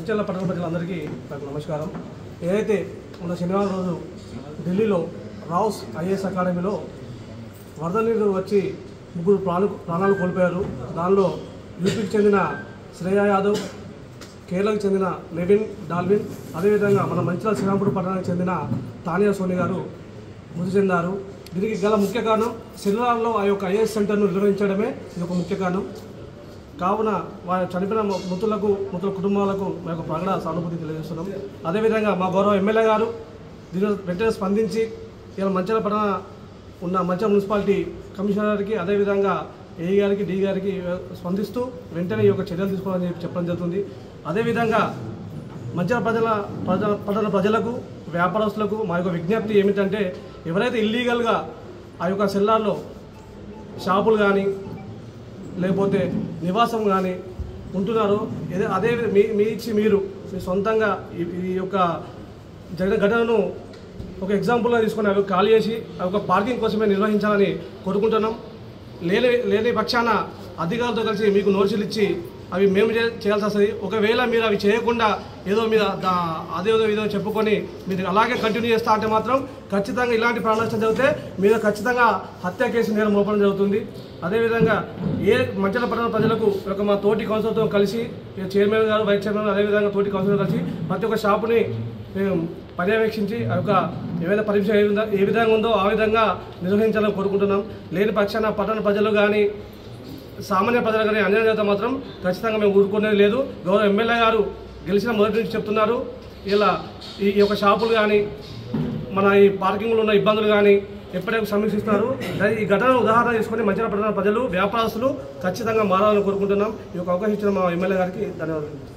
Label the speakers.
Speaker 1: మంచిర్యాల పట్టణ ప్రజలందరికీ నాకు నమస్కారం ఏదైతే మొన్న శనివారం రోజు ఢిల్లీలో రావుస్ ఐఏఎస్ అకాడమీలో వరద నీరు వచ్చి ముగ్గురు ప్రాణు ప్రాణాలు కోల్పోయారు దానిలో యూపీకి చెందిన శ్రేయా యాదవ్ కేరళకు చెందిన నెవిన్ డాల్విన్ అదేవిధంగా మన మంచిర్యాల శ్రీరాంపూర్ పట్టణానికి చెందిన తానియా సోని గారు మృతి చెందారు దీనికి గల ముఖ్య కారణం శనివారంలో ఆ యొక్క ఐఏఎస్ సెంటర్ను నిర్వహించడమే ఇది ఒక ముఖ్య కారణం కావున వారి చనిపోయిన మృతులకు మృతుల కుటుంబాలకు మా యొక్క ప్రగడ సానుభూతి తెలియజేస్తున్నాం అదేవిధంగా మా గౌరవ ఎమ్మెల్యే గారు దీని వెంటనే స్పందించి ఇలా మంచిర్యాల పట్టణ ఉన్న మంచిర్యాల మున్సిపాలిటీ కమిషనర్కి అదేవిధంగా ఏ గారికి డి గారికి స్పందిస్తూ వెంటనే ఈ యొక్క చర్యలు తీసుకోవాలని చెప్పి చెప్పడం జరుగుతుంది అదేవిధంగా మంచిర్యాల ప్రజల ప్రజల పట్టణ ప్రజలకు వ్యాపారస్తులకు మా యొక్క విజ్ఞప్తి ఏమిటంటే ఎవరైతే ఇల్లీగల్గా ఆ యొక్క సెల్లార్లో షాపులు కానీ లేకపోతే నివాసం కానీ ఉంటున్నారో ఏదో అదే మీ మీ ఇచ్చి మీరు మీ సొంతంగా ఈ ఈ యొక్క జరిగిన ఘటనను ఒక ఎగ్జాంపుల్గా తీసుకొని అవి ఖాళీ చేసి అవి ఒక పార్కింగ్ కోసమే నిర్వహించాలని కోరుకుంటున్నాం లేని లేని పక్షాన అధికారులతో కలిసి మీకు నోటీసులు ఇచ్చి అవి మేము చే- చేయాల్సి వస్తుంది ఒకవేళ మీరు అవి చేయకుండా ఏదో మీద దా- అదేదో ఇదో చెప్పుకొని మీరు అలాగే కంటిన్యూ చేస్తా అంటే మాత్రం ఖచ్చితంగా ఇలాంటి ప్రాణ నష్టం జరిగితే మీరు ఖచ్చితంగా హత్య కేసు నేరం మోపడం జరుగుతుంది అదేవిధంగా ఏ మంచిల పట్టణ ప్రజలకు ఒక మా తోటి కౌన్సిలర్తో కలిసి ఇక చైర్మన్ గారు వైస్ చైర్మన్ అదేవిధంగా తోటి కౌన్సిలర్ కలిసి ప్రతి ఒక్క షాపుని మేము పర్యవేక్షించి ఆ యొక్క ఏవైనా పరీక్ష ఏ విధంగా ఏ విధంగా ఉందో ఆ విధంగా నిర్వహించాలని కోరుకుంటున్నాం లేని పక్షాన పట్టణ ప్రజలు కానీ సామాన్య ప్రజలు కానీ అన్యాయం చేస్తే మాత్రం ఖచ్చితంగా మేము ఊరుకునేది లేదు గౌరవ ఎమ్మెల్యే గారు గెలిచిన మొదటి నుంచి చెప్తున్నారు ఇలా ఈ ఈ యొక్క షాపులు కానీ మన ఈ పార్కింగ్లో ఉన్న ఇబ్బందులు కానీ ఎప్పటికీ సమీక్షిస్తున్నారు దాని ఈ ఘటనను ఉదాహరణ తీసుకొని మంచిగా పట్టణ ప్రజలు వ్యాపారస్తులు ఖచ్చితంగా మారాలని కోరుకుంటున్నాం ఈ యొక్క అవకాశం ఇచ్చిన మా ఎమ్మెల్యే గారికి ధన్యవాదాలు